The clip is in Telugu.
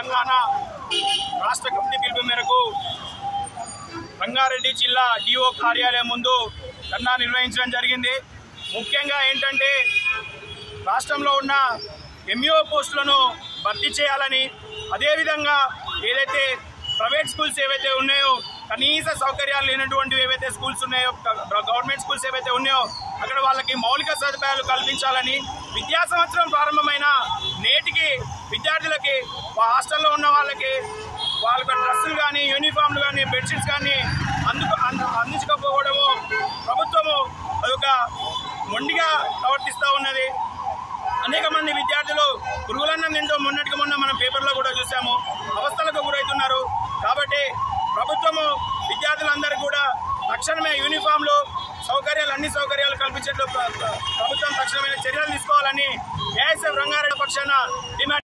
తెలంగాణ రాష్ట్ర కమిటీ పిలుపు మేరకు రంగారెడ్డి జిల్లా డిఓ కార్యాలయం ముందు ధర్నా నిర్వహించడం జరిగింది ముఖ్యంగా ఏంటంటే రాష్ట్రంలో ఉన్న ఎంఈఓ పోస్టులను భర్తీ చేయాలని అదేవిధంగా ఏదైతే ప్రైవేట్ స్కూల్స్ ఏవైతే ఉన్నాయో కనీస సౌకర్యాలు లేనటువంటివి ఏవైతే స్కూల్స్ ఉన్నాయో గ- గవర్నమెంట్ స్కూల్స్ ఏవైతే ఉన్నాయో అక్కడ వాళ్ళకి మౌలిక సదుపాయాలు కల్పించాలని విద్యా సంవత్సరం ప్రారంభమైన నేటికి విద్యార్థులకి వా- హాస్టల్లో ఉన్న వాళ్ళకి వాళ్ళకి డ్రెస్సులు కానీ యూనిఫామ్లు కానీ బెడ్షీట్స్ కానీ అందుకు అంద- అందించకపోవడము ప్రభుత్వము అదొక మొండిగా ప్రవర్తిస్తూ ఉన్నది అనేక మంది విద్యార్థులు పురుగులన్నం తింటూ మొన్నటికి మొన్న మనం పేపర్లో కూడా చూసాము అవస్థలకు గురవుతున్నారు కాబట్టి ప్రభుత్వము విద్యార్థులందరికీ కూడా తక్షణమే యూనిఫామ్లు సౌకర్యాలు అన్ని సౌకర్యాలు కల్పించేట్లు ప్ర- ప్ర- ప్రభుత్వం తక్షణమైన చర్యలు తీసుకోవాలని ఏఎస్ఎఫ్ రంగారెడ్డి పక్షాన డిమాండ్